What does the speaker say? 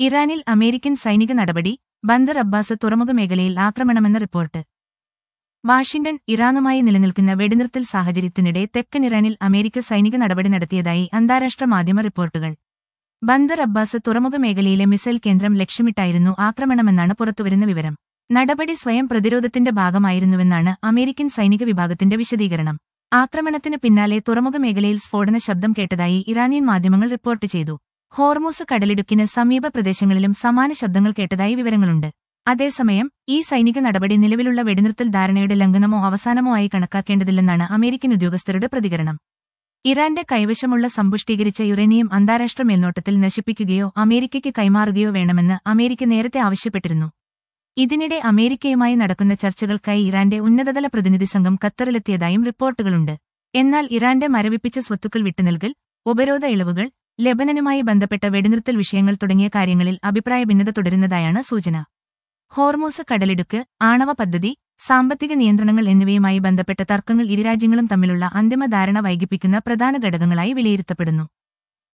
ഇറാനിൽ അമേരിക്കൻ സൈനിക നടപടി ബന്ദർ അബ്ബാസ് തുറമുഖ മേഖലയിൽ ആക്രമണമെന്ന റിപ്പോർട്ട് വാഷിംഗ്ടൺ ഇറാനുമായി നിലനിൽക്കുന്ന വെടിനിർത്തൽ സാഹചര്യത്തിനിടെ തെക്കൻ ഇറാനിൽ അമേരിക്ക സൈനിക നടപടി നടത്തിയതായി അന്താരാഷ്ട്ര മാധ്യമ റിപ്പോർട്ടുകൾ ബന്ദർ അബ്ബാസ് തുറമുഖ മേഖലയിലെ മിസൈൽ കേന്ദ്രം ലക്ഷ്യമിട്ടായിരുന്നു ആക്രമണമെന്നാണ് പുറത്തുവരുന്ന വിവരം നടപടി സ്വയം പ്രതിരോധത്തിന്റെ ഭാഗമായിരുന്നുവെന്നാണ് അമേരിക്കൻ സൈനിക വിഭാഗത്തിന്റെ വിശദീകരണം ആക്രമണത്തിന് പിന്നാലെ തുറമുഖ മേഖലയിൽ സ്ഫോടന ശബ്ദം കേട്ടതായി ഇറാനിയൻ മാധ്യമങ്ങൾ റിപ്പോർട്ട് ചെയ്തു ഹോർമൂസ് കടലിടുക്കിന് സമീപ പ്രദേശങ്ങളിലും സമാന ശബ്ദങ്ങൾ കേട്ടതായി വിവരങ്ങളുണ്ട് അതേസമയം ഈ സൈനിക നടപടി നിലവിലുള്ള വെടിനിർത്തൽ ധാരണയുടെ ലംഘനമോ അവസാനമോ ആയി കണക്കാക്കേണ്ടതില്ലെന്നാണ് അമേരിക്കൻ ഉദ്യോഗസ്ഥരുടെ പ്രതികരണം ഇറാന്റെ കൈവശമുള്ള സമ്പുഷ്ടീകരിച്ച യുറേനിയം അന്താരാഷ്ട്ര മേൽനോട്ടത്തിൽ നശിപ്പിക്കുകയോ അമേരിക്കയ്ക്ക് കൈമാറുകയോ വേണമെന്ന് അമേരിക്ക നേരത്തെ ആവശ്യപ്പെട്ടിരുന്നു ഇതിനിടെ അമേരിക്കയുമായി നടക്കുന്ന ചർച്ചകൾക്കായി ഇറാന്റെ ഉന്നതതല പ്രതിനിധി സംഘം ഖത്തറിലെത്തിയതായും റിപ്പോർട്ടുകളുണ്ട് എന്നാൽ ഇറാന്റെ മരവിപ്പിച്ച സ്വത്തുക്കൾ വിട്ടുനൽകൽ ഉപരോധ ഇളവുകൾ ലെബനനുമായി ബന്ധപ്പെട്ട വെടിനിർത്തൽ വിഷയങ്ങൾ തുടങ്ങിയ കാര്യങ്ങളിൽ അഭിപ്രായ ഭിന്നത തുടരുന്നതായാണ് സൂചന ഹോർമൂസ് കടലിടുക്ക് ആണവ പദ്ധതി സാമ്പത്തിക നിയന്ത്രണങ്ങൾ എന്നിവയുമായി ബന്ധപ്പെട്ട തർക്കങ്ങൾ ഇരുരാജ്യങ്ങളും തമ്മിലുള്ള അന്തിമ ധാരണ വൈകിപ്പിക്കുന്ന പ്രധാന ഘടകങ്ങളായി വിലയിരുത്തപ്പെടുന്നു